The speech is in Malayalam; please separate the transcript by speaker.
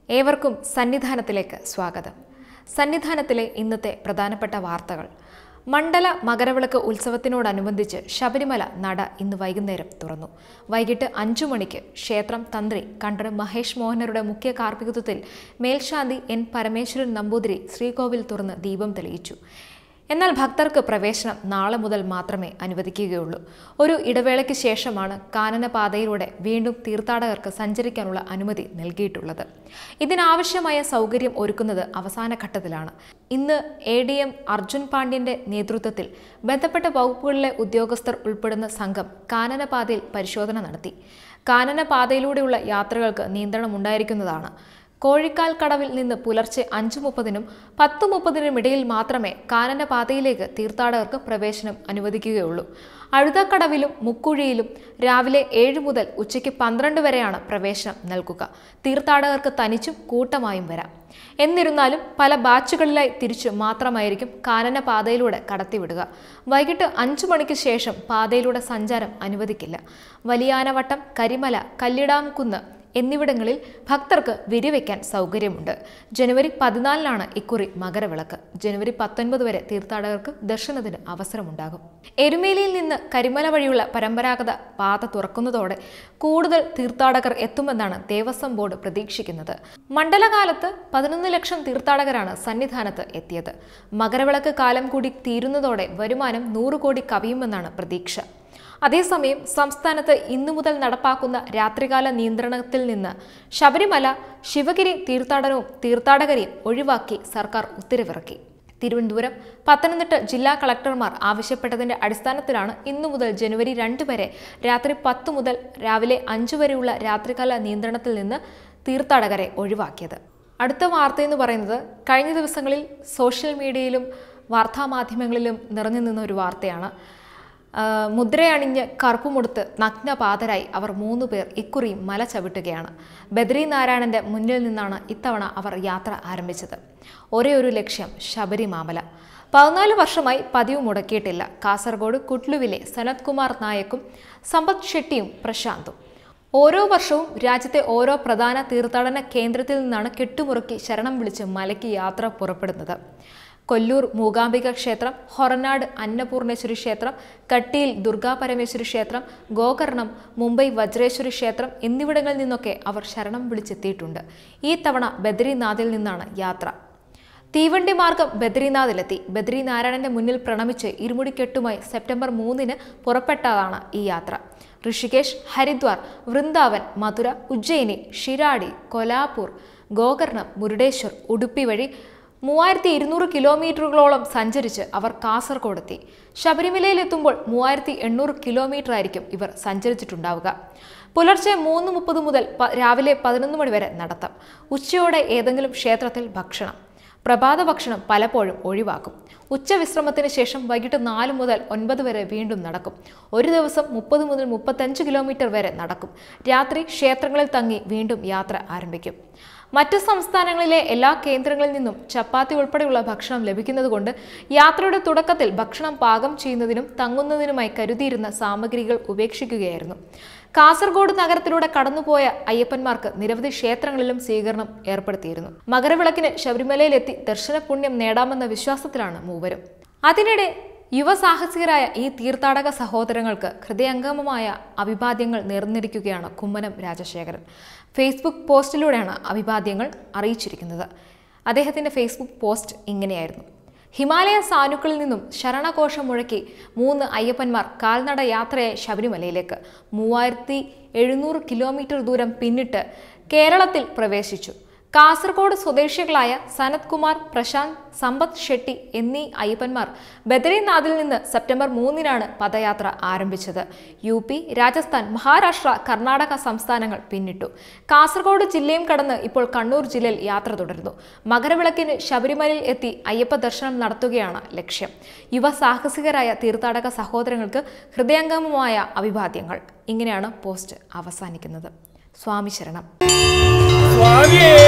Speaker 1: ഏവർക്കും സന്നിധാനത്തിലേക്ക് സ്വാഗതം സന്നിധാനത്തിലെ ഇന്നത്തെ പ്രധാനപ്പെട്ട വാർത്തകൾ മണ്ഡല മകരവിളക്ക് ഉത്സവത്തിനോടനുബന്ധിച്ച് ശബരിമല നട ഇന്ന് വൈകുന്നേരം തുറന്നു വൈകിട്ട് അഞ്ചു മണിക്ക് ക്ഷേത്രം തന്ത്രി കണ്ഠര് മഹേഷ് മോഹനരുടെ മുഖ്യ കാർമ്മികത്വത്തിൽ മേൽശാന്തി എൻ പരമേശ്വരൻ നമ്പൂതിരി ശ്രീകോവിൽ തുറന്ന് ദീപം തെളിയിച്ചു എന്നാൽ ഭക്തർക്ക് പ്രവേശനം നാളെ മുതൽ മാത്രമേ അനുവദിക്കുകയുള്ളൂ ഒരു ഇടവേളയ്ക്ക് ശേഷമാണ് കാനനപാതയിലൂടെ വീണ്ടും തീർത്ഥാടകർക്ക് സഞ്ചരിക്കാനുള്ള അനുമതി നൽകിയിട്ടുള്ളത് ഇതിനാവശ്യമായ സൗകര്യം ഒരുക്കുന്നത് അവസാന ഘട്ടത്തിലാണ് ഇന്ന് എ ഡി എം അർജുൻ പാണ്ഡ്യന്റെ നേതൃത്വത്തിൽ ബന്ധപ്പെട്ട വകുപ്പുകളിലെ ഉദ്യോഗസ്ഥർ ഉൾപ്പെടുന്ന സംഘം കാനനപാതയിൽ പരിശോധന നടത്തി കാനനപാതയിലൂടെയുള്ള യാത്രകൾക്ക് നിയന്ത്രണം ഉണ്ടായിരിക്കുന്നതാണ് കോഴിക്കാൽ കടവിൽ നിന്ന് പുലർച്ചെ അഞ്ചു മുപ്പതിനും പത്ത് മുപ്പതിനും ഇടയിൽ മാത്രമേ കാനനപാതയിലേക്ക് തീർത്ഥാടകർക്ക് പ്രവേശനം അനുവദിക്കുകയുള്ളൂ അഴുതക്കടവിലും മുക്കുഴിയിലും രാവിലെ ഏഴ് മുതൽ ഉച്ചയ്ക്ക് പന്ത്രണ്ട് വരെയാണ് പ്രവേശനം നൽകുക തീർത്ഥാടകർക്ക് തനിച്ചും കൂട്ടമായും വരാം എന്നിരുന്നാലും പല ബാച്ചുകളിലായി തിരിച്ചു മാത്രമായിരിക്കും കാനനപാതയിലൂടെ കടത്തിവിടുക വൈകിട്ട് അഞ്ചു മണിക്ക് ശേഷം പാതയിലൂടെ സഞ്ചാരം അനുവദിക്കില്ല വലിയാനവട്ടം കരിമല കല്ലിടാംകുന്ന് എന്നിവിടങ്ങളിൽ ഭക്തർക്ക് വിരിവെക്കാൻ സൗകര്യമുണ്ട് ജനുവരി പതിനാലിനാണ് ഇക്കുറി മകരവിളക്ക് ജനുവരി പത്തൊൻപത് വരെ തീർത്ഥാടകർക്ക് ദർശനത്തിന് അവസരമുണ്ടാകും എരുമേലിയിൽ നിന്ന് കരിമല വഴിയുള്ള പരമ്പരാഗത പാത തുറക്കുന്നതോടെ കൂടുതൽ തീർത്ഥാടകർ എത്തുമെന്നാണ് ദേവസ്വം ബോർഡ് പ്രതീക്ഷിക്കുന്നത് മണ്ഡലകാലത്ത് പതിനൊന്ന് ലക്ഷം തീർത്ഥാടകരാണ് സന്നിധാനത്ത് എത്തിയത് മകരവിളക്ക് കാലം കൂടി തീരുന്നതോടെ വരുമാനം നൂറ് കോടി കവിയുമെന്നാണ് പ്രതീക്ഷ അതേസമയം സംസ്ഥാനത്ത് ഇന്നു മുതൽ നടപ്പാക്കുന്ന രാത്രികാല നിയന്ത്രണത്തിൽ നിന്ന് ശബരിമല ശിവഗിരി തീർത്ഥാടനവും തീർത്ഥാടകരെയും ഒഴിവാക്കി സർക്കാർ ഉത്തരവിറക്കി തിരുവനന്തപുരം പത്തനംതിട്ട ജില്ലാ കളക്ടർമാർ ആവശ്യപ്പെട്ടതിന്റെ അടിസ്ഥാനത്തിലാണ് ഇന്നു മുതൽ ജനുവരി രണ്ട് വരെ രാത്രി പത്ത് മുതൽ രാവിലെ അഞ്ചു വരെയുള്ള രാത്രികാല നിയന്ത്രണത്തിൽ നിന്ന് തീർത്ഥാടകരെ ഒഴിവാക്കിയത് അടുത്ത വാർത്തയെന്ന് പറയുന്നത് കഴിഞ്ഞ ദിവസങ്ങളിൽ സോഷ്യൽ മീഡിയയിലും വാർത്താമാധ്യമങ്ങളിലും നിറഞ്ഞു നിന്ന ഒരു വാർത്തയാണ് ആ, മുദ്രയണിഞ്ഞ് കറുപ്പുമുടുത്ത് നഗ്നപാതരായി അവർ മൂന്നു പേർ ഇക്കുറിയും മല ചവിട്ടുകയാണ് ബദ്രി നാരായണന്റെ മുന്നിൽ നിന്നാണ് ഇത്തവണ അവർ യാത്ര ആരംഭിച്ചത് ഒരേ ഒരു ലക്ഷ്യം ശബരിമാമല പതിനാല് വർഷമായി പതിവ് മുടക്കിയിട്ടില്ല കാസർഗോഡ് കുട്ലുവിലെ സനത് കുമാർ നായക്കും സമ്പത് ഷെട്ടിയും പ്രശാന്തും ഓരോ വർഷവും രാജ്യത്തെ ഓരോ പ്രധാന തീർത്ഥാടന കേന്ദ്രത്തിൽ നിന്നാണ് കെട്ടുമുറുക്കി ശരണം വിളിച്ച് മലയ്ക്ക് യാത്ര പുറപ്പെടുന്നത് കൊല്ലൂർ മൂകാംബിക ക്ഷേത്രം ഹൊറനാട് അന്നപൂർണേശ്വരി ക്ഷേത്രം കട്ടിയിൽ ദുർഗാപരമേശ്വരി ക്ഷേത്രം ഗോകർണം മുംബൈ വജ്രേശ്വരി ക്ഷേത്രം എന്നിവിടങ്ങളിൽ നിന്നൊക്കെ അവർ ശരണം വിളിച്ചെത്തിയിട്ടുണ്ട് ഈ തവണ ബദ്രിനാഥിൽ നിന്നാണ് യാത്ര തീവണ്ടി മാർഗം ബദ്രിനാഥിലെത്തി ബദ്രി നാരായണന്റെ മുന്നിൽ പ്രണമിച്ച് ഇരുമുടിക്കെട്ടുമായി സെപ്റ്റംബർ മൂന്നിന് പുറപ്പെട്ടതാണ് ഈ യാത്ര ഋഷികേശ് ഹരിദ്വാർ വൃന്ദാവൻ മധുര ഉജ്ജയിനി ഷിരാടി കൊലാപൂർ ഗോകർണം മുരുടേശ്വർ ഉടുപ്പി വഴി മൂവായിരത്തി ഇരുന്നൂറ് കിലോമീറ്ററുകളോളം സഞ്ചരിച്ച് അവർ കാസർഗോഡെത്തി ശബരിമലയിലെത്തുമ്പോൾ മൂവായിരത്തി എണ്ണൂറ് കിലോമീറ്റർ ആയിരിക്കും ഇവർ സഞ്ചരിച്ചിട്ടുണ്ടാവുക പുലർച്ചെ മൂന്ന് മുപ്പത് മുതൽ പ- രാവിലെ പതിനൊന്ന് മണി വരെ നടത്തം ഉച്ചയോടെ ഏതെങ്കിലും ക്ഷേത്രത്തിൽ ഭക്ഷണം പ്രഭാത ഭക്ഷണം പലപ്പോഴും ഒഴിവാക്കും ഉച്ചവിശ്രമത്തിന് ശേഷം വൈകിട്ട് നാല് മുതൽ ഒൻപത് വരെ വീണ്ടും നടക്കും ഒരു ദിവസം മുപ്പത് മുതൽ മുപ്പത്തഞ്ച് കിലോമീറ്റർ വരെ നടക്കും രാത്രി ക്ഷേത്രങ്ങളിൽ തങ്ങി വീണ്ടും യാത്ര ആരംഭിക്കും മറ്റ് സംസ്ഥാനങ്ങളിലെ എല്ലാ കേന്ദ്രങ്ങളിൽ നിന്നും ചപ്പാത്തി ഉൾപ്പെടെയുള്ള ഭക്ഷണം ലഭിക്കുന്നതുകൊണ്ട് യാത്രയുടെ തുടക്കത്തിൽ ഭക്ഷണം പാകം ചെയ്യുന്നതിനും തങ്ങുന്നതിനുമായി കരുതിയിരുന്ന സാമഗ്രികൾ ഉപേക്ഷിക്കുകയായിരുന്നു കാസർഗോഡ് നഗരത്തിലൂടെ കടന്നുപോയ അയ്യപ്പന്മാർക്ക് നിരവധി ക്ഷേത്രങ്ങളിലും സ്വീകരണം ഏർപ്പെടുത്തിയിരുന്നു മകരവിളക്കിന് ശബരിമലയിലെത്തി ദർശന പുണ്യം നേടാമെന്ന വിശ്വാസത്തിലാണ് മൂവരും അതിനിടെ യുവസാഹസികരായ ഈ തീർത്ഥാടക സഹോദരങ്ങൾക്ക് ഹൃദയംഗമമായ അഭിവാദ്യങ്ങൾ നേർന്നിരിക്കുകയാണ് കുമ്മനം രാജശേഖരൻ ഫേസ്ബുക്ക് പോസ്റ്റിലൂടെയാണ് അഭിവാദ്യങ്ങൾ അറിയിച്ചിരിക്കുന്നത് അദ്ദേഹത്തിൻ്റെ ഫേസ്ബുക്ക് പോസ്റ്റ് ഇങ്ങനെയായിരുന്നു ഹിമാലയ സാനുക്കളിൽ നിന്നും ശരണഘോഷം മുഴക്കി മൂന്ന് അയ്യപ്പന്മാർ കാൽനട യാത്രയായി ശബരിമലയിലേക്ക് മൂവായിരത്തി എഴുന്നൂറ് കിലോമീറ്റർ ദൂരം പിന്നിട്ട് കേരളത്തിൽ പ്രവേശിച്ചു കാസർഗോഡ് സ്വദേശികളായ സനത് കുമാർ പ്രശാന്ത് സമ്പത്ത് ഷെട്ടി എന്നീ അയ്യപ്പന്മാർ ബദ്രീനാഥിൽ നിന്ന് സെപ്റ്റംബർ മൂന്നിനാണ് പദയാത്ര ആരംഭിച്ചത് യു പി രാജസ്ഥാൻ മഹാരാഷ്ട്ര കർണാടക സംസ്ഥാനങ്ങൾ പിന്നിട്ടു കാസർഗോഡ് ജില്ലയും കടന്ന് ഇപ്പോൾ കണ്ണൂർ ജില്ലയിൽ യാത്ര തുടരുന്നു മകരവിളക്കിന് ശബരിമലയിൽ എത്തി അയ്യപ്പ ദർശനം നടത്തുകയാണ് ലക്ഷ്യം യുവ സാഹസികരായ തീർത്ഥാടക സഹോദരങ്ങൾക്ക് ഹൃദയംഗമമായ അഭിവാദ്യങ്ങൾ ഇങ്ങനെയാണ് പോസ്റ്റ് അവസാനിക്കുന്നത് സ്വാമി ശരണം
Speaker 2: സ്വാമിയേ